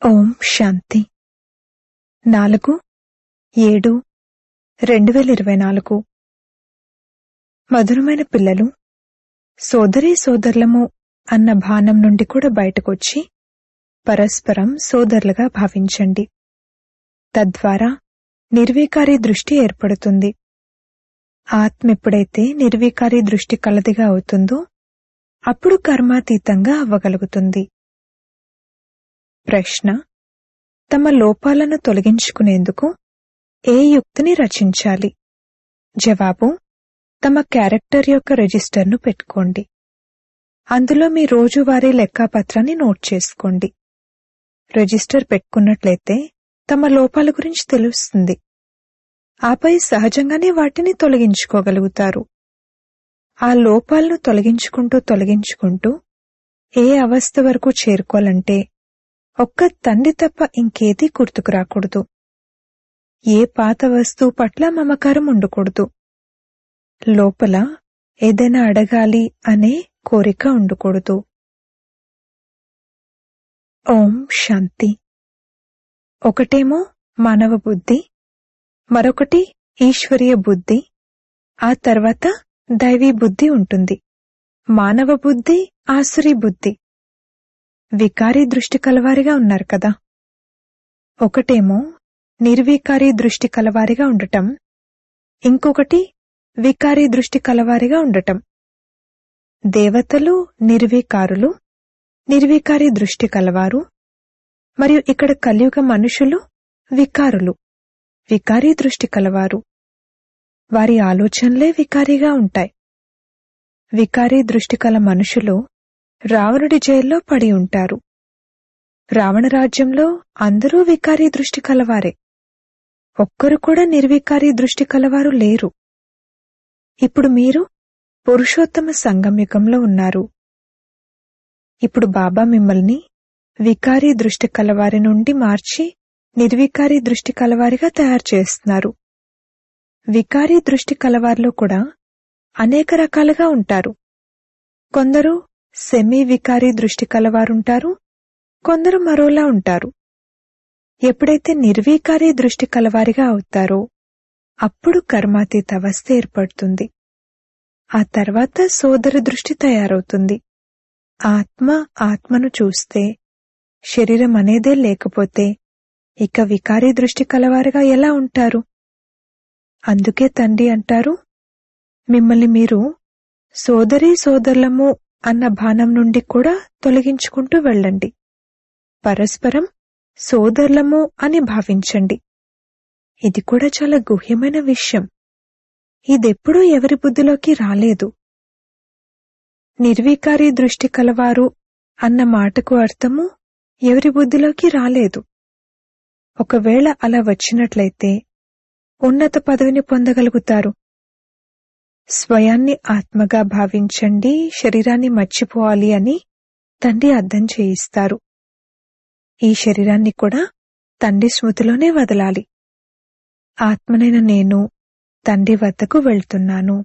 ఓం శాంతి నాలుగు ఏడు రెండు వేల ఇరవై నాలుగు మధురమైన పిల్లలు సోదరీ సోదరులము అన్న భానం నుండి కూడా బయటకొచ్చి పరస్పరం సోదరులుగా భావించండి తద్వారా నిర్వీకారి దృష్టి ఏర్పడుతుంది ఆత్మ ఎప్పుడైతే నిర్వీకారి దృష్టి కలదిగా అవుతుందో అప్పుడు కర్మాతీతంగా అవ్వగలుగుతుంది ప్రశ్న తమ లోపాలను తొలగించుకునేందుకు ఏ యుక్తిని రచించాలి జవాబు తమ క్యారెక్టర్ యొక్క రిజిస్టర్ను పెట్టుకోండి అందులో మీ రోజువారీ లెక్కాపత్రాన్ని నోట్ చేసుకోండి రిజిస్టర్ పెట్టుకున్నట్లయితే తమ లోపాల గురించి తెలుస్తుంది ఆపై సహజంగానే వాటిని తొలగించుకోగలుగుతారు ఆ లోపాలను తొలగించుకుంటూ తొలగించుకుంటూ ఏ అవస్థ వరకు చేరుకోవాలంటే ఒక్క తండ్రి తప్ప ఇంకేదీ గుర్తుకు రాకూడదు ఏ పాత వస్తువు పట్ల మమకారం ఉండకూడదు లోపల ఏదైనా అడగాలి అనే కోరిక ఉండకూడదు ఓం శాంతి ఒకటేమో మానవ బుద్ధి మరొకటి ఈశ్వరీయ బుద్ధి ఆ తర్వాత దైవీ బుద్ధి ఉంటుంది మానవ బుద్ధి ఆసురీ బుద్ధి వికారీ దృష్టి కలవారిగా ఉన్నారు కదా ఒకటేమో నిర్వికారీ దృష్టి కలవారిగా ఉండటం ఇంకొకటి వికారీ దృష్టి కలవారిగా ఉండటం దేవతలు నిర్వికారులు నిర్వికారీ దృష్టి కలవారు మరియు ఇక్కడ కలియుగ మనుషులు వికారులు వికారీ దృష్టి కలవారు వారి ఆలోచనలే వికారీగా ఉంటాయి వికారీ దృష్టి కల మనుషులు రావణుడి జైల్లో పడి ఉంటారు రావణ రాజ్యంలో అందరూ వికారీ దృష్టి కలవారే ఒక్కరు కూడా నిర్వికారీ దృష్టి కలవారు లేరు ఇప్పుడు మీరు పురుషోత్తమ సంగమయుగంలో ఉన్నారు ఇప్పుడు బాబా మిమ్మల్ని వికారీ దృష్టి కలవారి నుండి మార్చి నిర్వికారీ దృష్టి కలవారిగా తయారు చేస్తున్నారు వికారీ దృష్టి కలవారిలో కూడా అనేక రకాలుగా ఉంటారు కొందరు సెమీ వికారీ దృష్టి కలవారుంటారు కొందరు మరోలా ఉంటారు ఎప్పుడైతే నిర్వీకారీ దృష్టి కలవారిగా అవుతారో అప్పుడు కర్మాతీత అవస్థ ఏర్పడుతుంది ఆ తర్వాత సోదర దృష్టి తయారవుతుంది ఆత్మ ఆత్మను చూస్తే శరీరం అనేదే లేకపోతే ఇక వికారీ దృష్టి కలవారుగా ఎలా ఉంటారు అందుకే తండ్రి అంటారు మిమ్మల్ని మీరు సోదరీ సోదరులము అన్న భానం నుండి కూడా తొలగించుకుంటూ వెళ్ళండి పరస్పరం సోదరులము అని భావించండి ఇది కూడా చాలా గుహ్యమైన విషయం ఇదెప్పుడూ ఎవరి బుద్ధిలోకి రాలేదు నిర్వీకారీ దృష్టి కలవారు అన్న మాటకు అర్థము ఎవరి బుద్ధిలోకి రాలేదు ఒకవేళ అలా వచ్చినట్లయితే ఉన్నత పదవిని పొందగలుగుతారు స్వయాన్ని ఆత్మగా భావించండి శరీరాన్ని మర్చిపోవాలి అని తండ్రి అర్థం చేయిస్తారు ఈ శరీరాన్ని కూడా తండ్రి స్మృతిలోనే వదలాలి ఆత్మనైన నేను తండ్రి వద్దకు వెళ్తున్నాను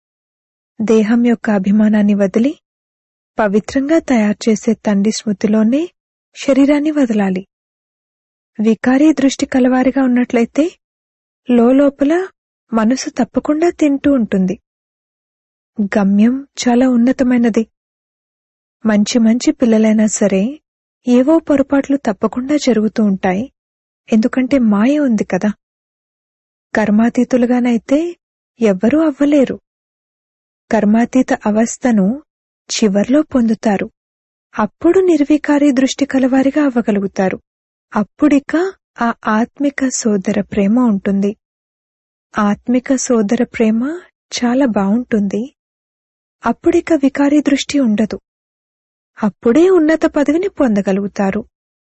దేహం యొక్క అభిమానాన్ని వదిలి పవిత్రంగా తయారు చేసే తండ్రి స్మృతిలోనే శరీరాన్ని వదలాలి వికారీ దృష్టి కలవారిగా ఉన్నట్లయితే లోపల మనసు తప్పకుండా తింటూ ఉంటుంది గమ్యం చాలా ఉన్నతమైనది మంచి మంచి పిల్లలైనా సరే ఏవో పొరపాట్లు తప్పకుండా జరుగుతూ ఉంటాయి ఎందుకంటే మాయ ఉంది కదా కర్మాతీతులుగానైతే ఎవ్వరూ అవ్వలేరు కర్మాతీత అవస్థను చివర్లో పొందుతారు అప్పుడు నిర్వికారీ దృష్టి కలవారిగా అవ్వగలుగుతారు అప్పుడిక ఆ ఆత్మిక సోదర ప్రేమ ఉంటుంది ఆత్మిక సోదర ప్రేమ చాలా బావుంటుంది అప్పుడిక వికారీ దృష్టి ఉండదు అప్పుడే ఉన్నత పదవిని పొందగలుగుతారు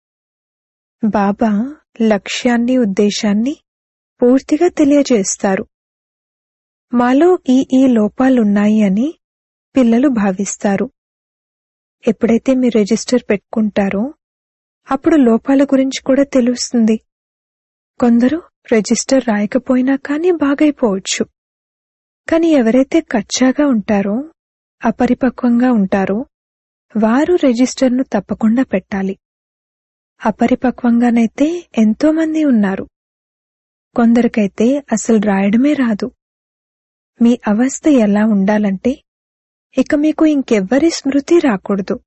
బాబా లక్ష్యాన్ని ఉద్దేశాన్ని పూర్తిగా తెలియజేస్తారు మాలో ఈ ఈ లోపాలున్నాయి అని పిల్లలు భావిస్తారు ఎప్పుడైతే మీ రిజిస్టర్ పెట్టుకుంటారో అప్పుడు లోపాల గురించి కూడా తెలుస్తుంది కొందరు రిజిస్టర్ రాయకపోయినా కానీ బాగైపోవచ్చు కానీ ఎవరైతే కచ్చాగా ఉంటారో అపరిపక్వంగా ఉంటారో వారు రిజిస్టర్ను తప్పకుండా పెట్టాలి అపరిపక్వంగానైతే ఎంతో మంది ఉన్నారు కొందరికైతే అసలు రాయడమే రాదు మీ అవస్థ ఎలా ఉండాలంటే ఇక మీకు ఇంకెవ్వరి స్మృతి రాకూడదు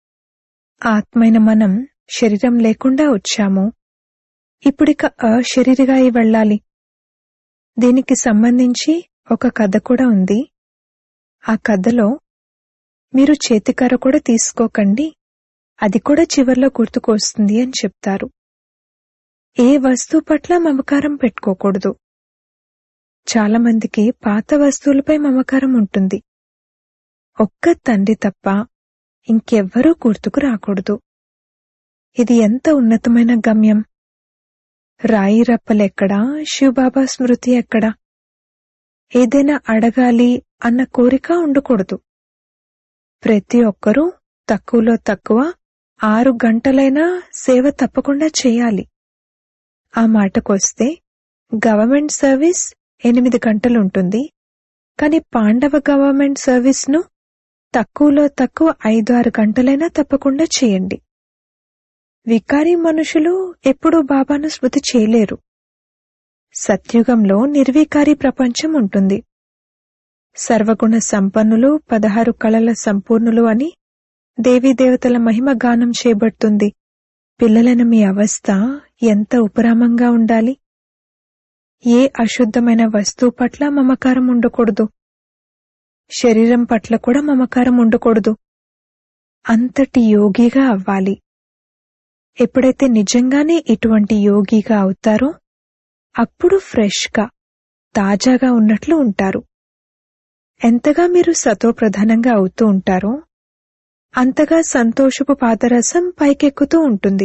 ఆత్మైన మనం శరీరం లేకుండా వచ్చాము ఇప్పుడిక అశరీరిగా అయి వెళ్ళాలి దీనికి సంబంధించి ఒక కథ కూడా ఉంది ఆ కథలో మీరు చేతికర్ర కూడా తీసుకోకండి అది కూడా చివర్లో గుర్తుకొస్తుంది అని చెప్తారు ఏ వస్తువు పట్ల మమకారం పెట్టుకోకూడదు చాలా మందికి పాత వస్తువులపై మమకారం ఉంటుంది ఒక్క తండ్రి తప్ప ఇంకెవ్వరూ గుర్తుకు రాకూడదు ఇది ఎంత ఉన్నతమైన గమ్యం రాయి రప్పలెక్కడా శివబాబా స్మృతి ఎక్కడా ఏదైనా అడగాలి అన్న కోరిక ఉండకూడదు ప్రతి ఒక్కరూ తక్కువలో తక్కువ ఆరు గంటలైనా సేవ తప్పకుండా చేయాలి ఆ మాటకొస్తే గవర్నమెంట్ సర్వీస్ ఎనిమిది గంటలుంటుంది కాని పాండవ గవర్నమెంట్ సర్వీస్ను తక్కువలో తక్కువ ఐదు ఆరు గంటలైనా తప్పకుండా చేయండి వికారీ మనుషులు ఎప్పుడూ బాబాను స్మృతి చేయలేరు సత్యుగంలో నిర్వికారి ప్రపంచం ఉంటుంది సర్వగుణ సంపన్నులు పదహారు కళల సంపూర్ణులు అని దేవీదేవతల మహిమ గానం చేయబడుతుంది పిల్లలైన మీ అవస్థ ఎంత ఉపరామంగా ఉండాలి ఏ అశుద్ధమైన వస్తువు పట్ల మమకారం ఉండకూడదు శరీరం పట్ల కూడా మమకారం ఉండకూడదు అంతటి యోగిగా అవ్వాలి ఎప్పుడైతే నిజంగానే ఇటువంటి యోగిగా అవుతారో అప్పుడు ఫ్రెష్గా తాజాగా ఉన్నట్లు ఉంటారు ఎంతగా మీరు సతోప్రధానంగా అవుతూ ఉంటారో అంతగా సంతోషపు పాదరసం పైకెక్కుతూ ఉంటుంది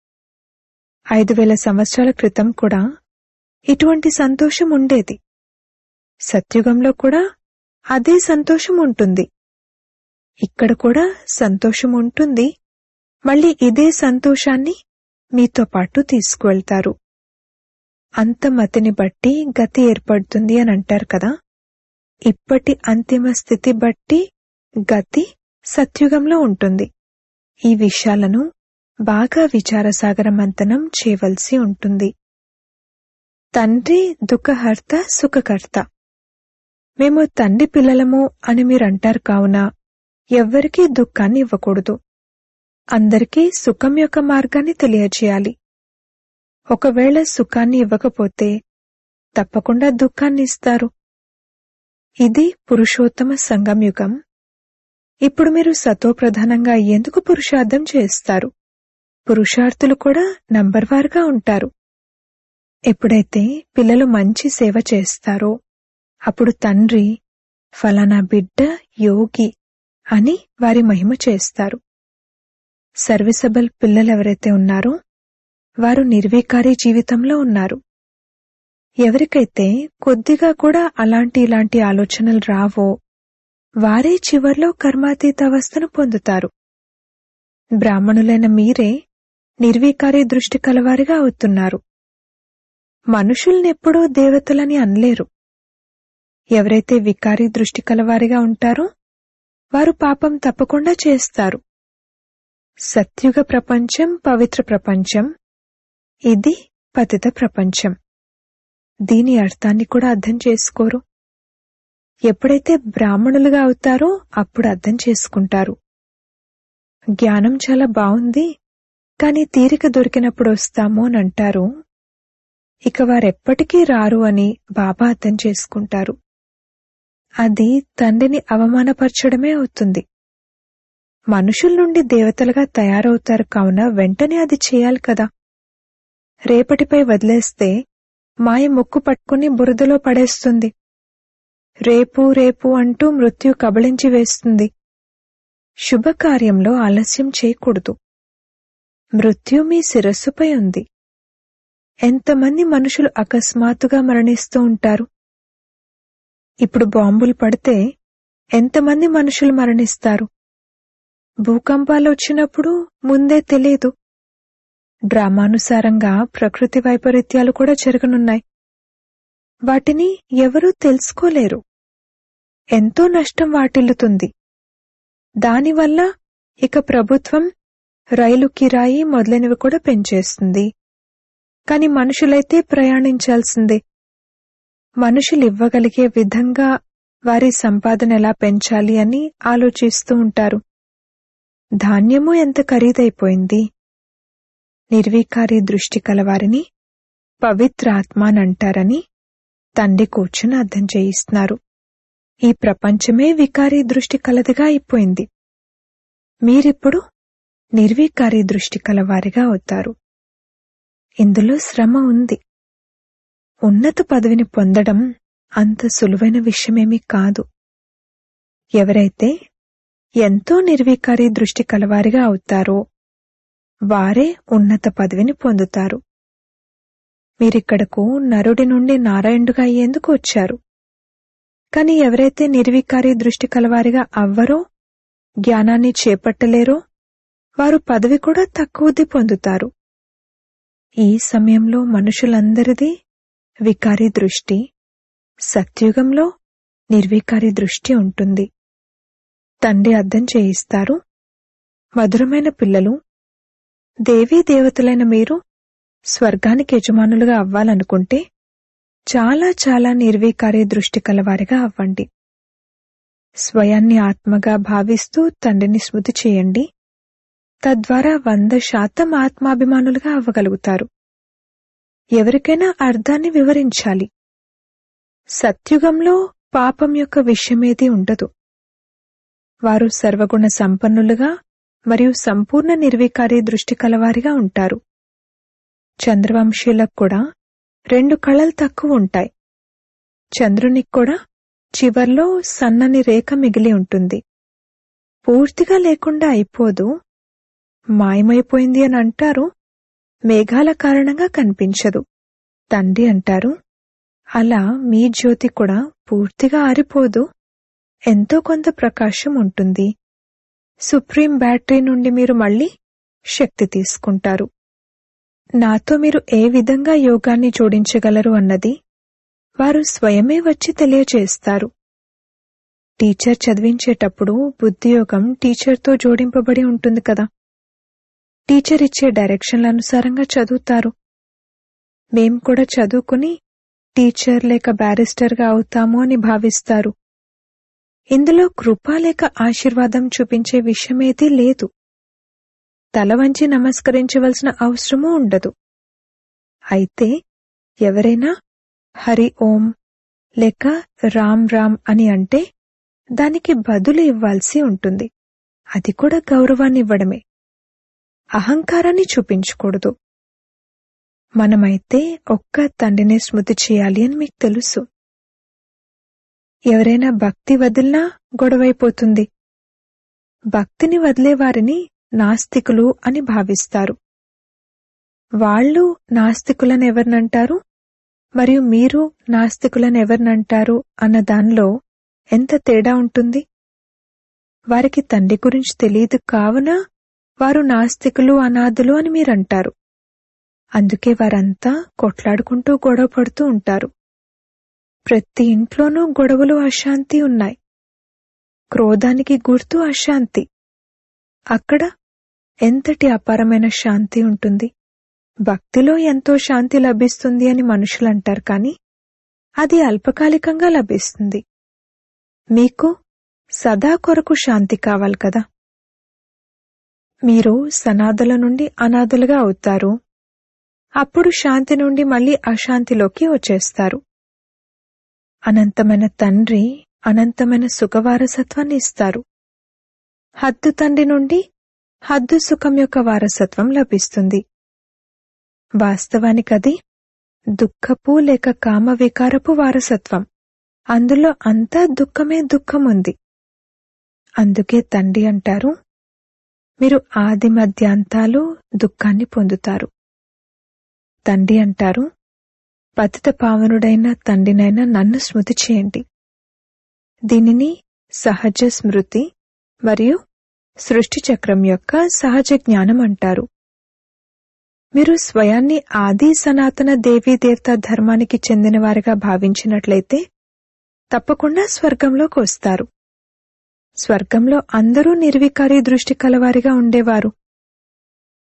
ఐదు వేల సంవత్సరాల క్రితం కూడా ఇటువంటి సంతోషం ఉండేది సత్యుగంలో కూడా అదే సంతోషం ఉంటుంది ఇక్కడ కూడా సంతోషం ఉంటుంది మళ్ళీ ఇదే సంతోషాన్ని మీతో పాటు తీసుకువెళ్తారు అంత మతిని బట్టి గతి ఏర్పడుతుంది అని అంటారు కదా ఇప్పటి అంతిమ స్థితి బట్టి గతి సత్యుగంలో ఉంటుంది ఈ విషయాలను బాగా విచారసాగర మంతనం చేయవలసి ఉంటుంది తండ్రి దుఃఖహర్త సుఖకర్త మేము తండ్రి పిల్లలము అని మీరంటారు కావున ఎవ్వరికీ దుఃఖాన్ని ఇవ్వకూడదు అందరికీ సుఖం యొక్క మార్గాన్ని తెలియజేయాలి ఒకవేళ సుఖాన్ని ఇవ్వకపోతే తప్పకుండా దుఃఖాన్ని ఇస్తారు ఇది పురుషోత్తమ సంగంయుగం ఇప్పుడు మీరు సతోప్రధానంగా అయ్యేందుకు పురుషార్థం చేస్తారు పురుషార్థులు కూడా నంబర్వారుగా ఉంటారు ఎప్పుడైతే పిల్లలు మంచి సేవ చేస్తారో అప్పుడు తండ్రి ఫలానా బిడ్డ యోగి అని వారి మహిమ చేస్తారు సర్వీసబుల్ పిల్లలెవరైతే ఉన్నారో వారు నిర్వీకారి జీవితంలో ఉన్నారు ఎవరికైతే కొద్దిగా కూడా అలాంటి ఇలాంటి ఆలోచనలు రావో వారే చివర్లో కర్మాతీత అవస్థను పొందుతారు బ్రాహ్మణులైన మీరే నిర్వీకారి దృష్టి కలవారిగా అవుతున్నారు మనుషుల్నెప్పుడూ దేవతలని అనలేరు ఎవరైతే వికారి దృష్టి కలవారిగా ఉంటారో వారు పాపం తప్పకుండా చేస్తారు సత్యుగ ప్రపంచం పవిత్ర ప్రపంచం ఇది పతిత ప్రపంచం దీని అర్థాన్ని కూడా అర్థం చేసుకోరు ఎప్పుడైతే బ్రాహ్మణులుగా అవుతారో అప్పుడు అర్థం చేసుకుంటారు జ్ఞానం చాలా బావుంది కాని తీరిక దొరికినప్పుడు వస్తాము అని అంటారు ఇక వారెప్పటికీ రారు అని బాబా అర్థం చేసుకుంటారు అది తండ్రిని అవమానపరచడమే అవుతుంది మనుషుల నుండి దేవతలుగా తయారవుతారు కావున వెంటనే అది చేయాలి కదా రేపటిపై వదిలేస్తే మాయ ముక్కు పట్టుకుని బురదలో పడేస్తుంది రేపు రేపు అంటూ మృత్యు కబళించి వేస్తుంది శుభకార్యంలో ఆలస్యం చేయకూడదు మృత్యు మీ శిరస్సుపై ఉంది ఎంతమంది మనుషులు అకస్మాత్తుగా మరణిస్తూ ఉంటారు ఇప్పుడు బాంబులు పడితే ఎంతమంది మనుషులు మరణిస్తారు భూకంపాలు వచ్చినప్పుడు ముందే తెలియదు డ్రామానుసారంగా ప్రకృతి వైపరీత్యాలు కూడా జరగనున్నాయి వాటిని ఎవరూ తెలుసుకోలేరు ఎంతో నష్టం వాటిల్లుతుంది దానివల్ల ఇక ప్రభుత్వం రైలు కిరాయి మొదలైనవి కూడా పెంచేస్తుంది కాని మనుషులైతే ప్రయాణించాల్సిందే మనుషులు ఇవ్వగలిగే విధంగా వారి సంపాదన ఎలా పెంచాలి అని ఆలోచిస్తూ ఉంటారు ధాన్యము ఎంత ఖరీదైపోయింది నిర్వీకారి దృష్టి కలవారిని పవిత్రాత్మ అంటారని తండ్రి కూర్చుని అర్థం చేయిస్తున్నారు ఈ ప్రపంచమే వికారీ దృష్టి కలదిగా అయిపోయింది మీరిప్పుడు నిర్వీకారీ దృష్టి కలవారిగా అవుతారు ఇందులో శ్రమ ఉంది ఉన్నత పదవిని పొందడం అంత సులువైన విషయమేమీ కాదు ఎవరైతే ఎంతో నిర్వీకారి దృష్టి కలవారిగా అవుతారో వారే ఉన్నత పదవిని పొందుతారు మీరిక్కడకు నరుడి నుండి నారాయణుడుగా అయ్యేందుకు వచ్చారు కాని ఎవరైతే నిర్వీకారి దృష్టి కలవారిగా అవ్వరో జ్ఞానాన్ని చేపట్టలేరో వారు పదవి కూడా తక్కువది పొందుతారు ఈ సమయంలో మనుషులందరిది వికారి దృష్టి సత్యుగంలో నిర్వికారి దృష్టి ఉంటుంది తండ్రి అర్థం చేయిస్తారు మధురమైన పిల్లలు దేవీ దేవతలైన మీరు స్వర్గానికి యజమానులుగా అవ్వాలనుకుంటే చాలా చాలా నిర్వీకారి దృష్టి కలవారిగా అవ్వండి స్వయాన్ని ఆత్మగా భావిస్తూ తండ్రిని స్మృతి చేయండి తద్వారా వంద శాతం ఆత్మాభిమానులుగా అవ్వగలుగుతారు ఎవరికైనా అర్థాన్ని వివరించాలి సత్యుగంలో పాపం యొక్క విషయమేది ఉండదు వారు సర్వగుణ సంపన్నులుగా మరియు సంపూర్ణ నిర్వీకారి దృష్టి కలవారిగా ఉంటారు చంద్రవంశీయులకు కూడా రెండు కళలు తక్కువ ఉంటాయి చంద్రునికి కూడా చివర్లో సన్నని రేఖ మిగిలి ఉంటుంది పూర్తిగా లేకుండా అయిపోదు మాయమైపోయింది అని అంటారు మేఘాల కారణంగా కనిపించదు తండ్రి అంటారు అలా మీ జ్యోతి కూడా పూర్తిగా ఆరిపోదు ఎంతో కొంత ప్రకాశం ఉంటుంది సుప్రీం బ్యాటరీ నుండి మీరు మళ్ళీ శక్తి తీసుకుంటారు నాతో మీరు ఏ విధంగా యోగాన్ని జోడించగలరు అన్నది వారు స్వయమే వచ్చి తెలియచేస్తారు టీచర్ చదివించేటప్పుడు బుద్ధియోగం టీచర్తో జోడింపబడి ఉంటుంది కదా టీచర్ ఇచ్చే డైరెక్షన్ల అనుసారంగా చదువుతారు మేం కూడా చదువుకుని టీచర్ లేక బ్యారిస్టర్గా అవుతాము అని భావిస్తారు ఇందులో కృప లేక ఆశీర్వాదం చూపించే విషయమేదీ లేదు తల వంచి నమస్కరించవలసిన అవసరమూ ఉండదు అయితే ఎవరైనా హరి ఓం లేక రామ్ రామ్ అని అంటే దానికి బదులు ఇవ్వాల్సి ఉంటుంది అది కూడా గౌరవాన్ని ఇవ్వడమే అహంకారాన్ని చూపించకూడదు మనమైతే ఒక్క తండ్రినే స్మృతి చేయాలి అని మీకు తెలుసు ఎవరైనా భక్తి వదిలినా గొడవైపోతుంది భక్తిని వదిలే వారిని నాస్తికులు అని భావిస్తారు వాళ్ళు నాస్తికులను ఎవరినంటారు మరియు మీరు నాస్తికులను ఎవరినంటారు అన్న దానిలో ఎంత తేడా ఉంటుంది వారికి తండ్రి గురించి తెలియదు కావున వారు నాస్తికులు అనాథులు అని మీరంటారు అందుకే వారంతా కొట్లాడుకుంటూ గొడవ పడుతూ ఉంటారు ప్రతి ఇంట్లోనూ గొడవలు అశాంతి ఉన్నాయి క్రోధానికి గుర్తు అశాంతి అక్కడ ఎంతటి అపారమైన శాంతి ఉంటుంది భక్తిలో ఎంతో శాంతి లభిస్తుంది అని మనుషులు అంటారు కానీ అది అల్పకాలికంగా లభిస్తుంది మీకు సదా కొరకు శాంతి కావాలి కదా మీరు సనాదుల నుండి అనాథులుగా అవుతారు అప్పుడు శాంతి నుండి మళ్ళీ అశాంతిలోకి వచ్చేస్తారు అనంతమైన తండ్రి అనంతమైన సుఖవారసత్వాన్ని ఇస్తారు హద్దు తండ్రి నుండి హద్దు సుఖం యొక్క వారసత్వం లభిస్తుంది వాస్తవానికది దుఃఖపు లేక కామ వికారపు వారసత్వం అందులో అంతా దుఃఖమే దుఃఖం ఉంది అందుకే తండ్రి అంటారు మీరు ఆది మధ్యాంతాలు దుఃఖాన్ని పొందుతారు తండ్రి అంటారు పతిత పావనుడైన తండ్రినైనా నన్ను స్మృతి చేయండి దీనిని సహజ స్మృతి మరియు సృష్టి చక్రం యొక్క సహజ జ్ఞానం అంటారు మీరు స్వయాన్ని ఆది సనాతన దేవీ దేవతా ధర్మానికి చెందినవారిగా భావించినట్లయితే తప్పకుండా స్వర్గంలోకి వస్తారు స్వర్గంలో అందరూ నిర్వికారి దృష్టి కలవారిగా ఉండేవారు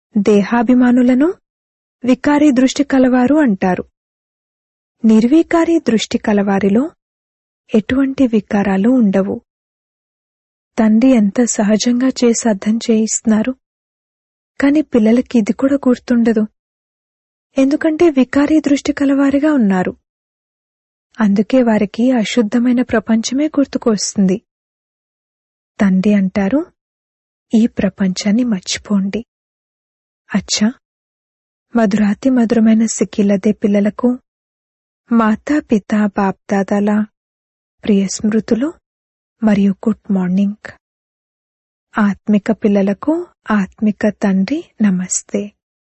దేహాభిమానులను వికారీ దృష్టి కలవారు అంటారు నిర్వికారి దృష్టి కలవారిలో ఎటువంటి వికారాలు ఉండవు తండ్రి ఎంత సహజంగా చేసి అర్థం చేయిస్తున్నారు కాని పిల్లలకి ఇది కూడా గుర్తుండదు ఎందుకంటే వికారీ దృష్టి కలవారిగా ఉన్నారు అందుకే వారికి అశుద్ధమైన ప్రపంచమే గుర్తుకొస్తుంది తండ్రి అంటారు ఈ ప్రపంచాన్ని మర్చిపోండి అచ్చా మధురాతి మధురమైన సిక్కిలదే పిల్లలకు మాతా పిత బాప్దాదాల ప్రియ స్మృతులు మరియు గుడ్ మార్నింగ్ ఆత్మిక పిల్లలకు ఆత్మిక తండ్రి నమస్తే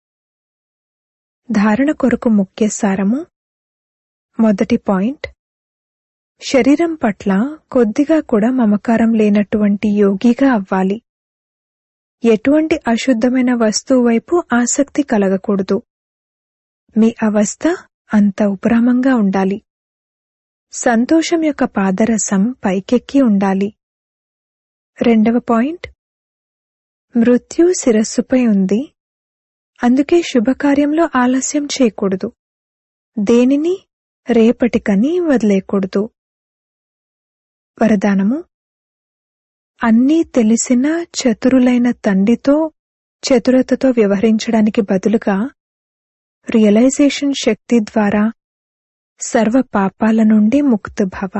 ధారణ కొరకు ముఖ్య సారము మొదటి పాయింట్ శరీరం పట్ల కొద్దిగా కూడా మమకారం లేనటువంటి యోగిగా అవ్వాలి ఎటువంటి అశుద్ధమైన వస్తువు వైపు ఆసక్తి కలగకూడదు మీ అవస్థ అంత ఉపరామంగా ఉండాలి సంతోషం యొక్క పాదరసం పైకెక్కి ఉండాలి రెండవ పాయింట్ మృత్యు శిరస్సుపై ఉంది అందుకే శుభకార్యంలో ఆలస్యం చేయకూడదు దేనిని రేపటికని వదిలేయకూడదు వరదానము అన్నీ తెలిసిన చతురులైన తండ్రితో చతురతతో వ్యవహరించడానికి బదులుగా రియలైజేషన్ శక్తి ద్వారా సర్వ పాపాల నుండి ముక్తభవ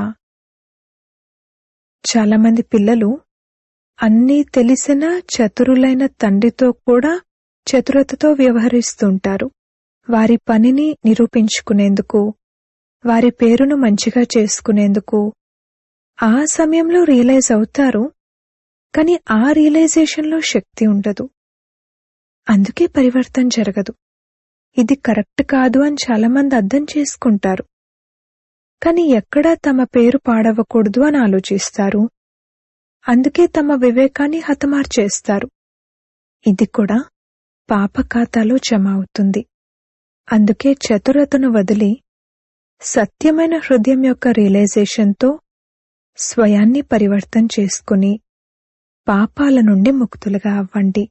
చాలామంది పిల్లలు అన్నీ తెలిసిన చతురులైన తండ్రితో కూడా చతురతతో వ్యవహరిస్తుంటారు వారి పనిని నిరూపించుకునేందుకు వారి పేరును మంచిగా చేసుకునేందుకు ఆ సమయంలో రియలైజ్ అవుతారు కానీ ఆ రియలైజేషన్లో శక్తి ఉండదు అందుకే పరివర్తన జరగదు ఇది కరెక్ట్ కాదు అని చాలామంది అర్థం చేసుకుంటారు కానీ ఎక్కడా తమ పేరు పాడవకూడదు అని ఆలోచిస్తారు అందుకే తమ వివేకాన్ని హతమార్చేస్తారు ఇది కూడా పాప ఖాతాలో జమ అవుతుంది అందుకే చతురతను వదిలి సత్యమైన హృదయం యొక్క రియలైజేషన్తో స్వయాన్ని పరివర్తన చేసుకుని పాపాల నుండి ముక్తులుగా అవ్వండి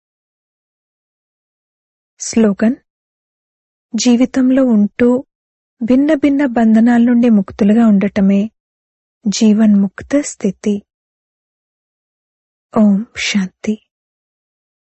స్లోగన్ జీవితంలో ఉంటూ భిన్న భిన్న బంధనాల నుండి ముక్తులుగా ఉండటమే జీవన్ముక్త స్థితి ఓం శాంతి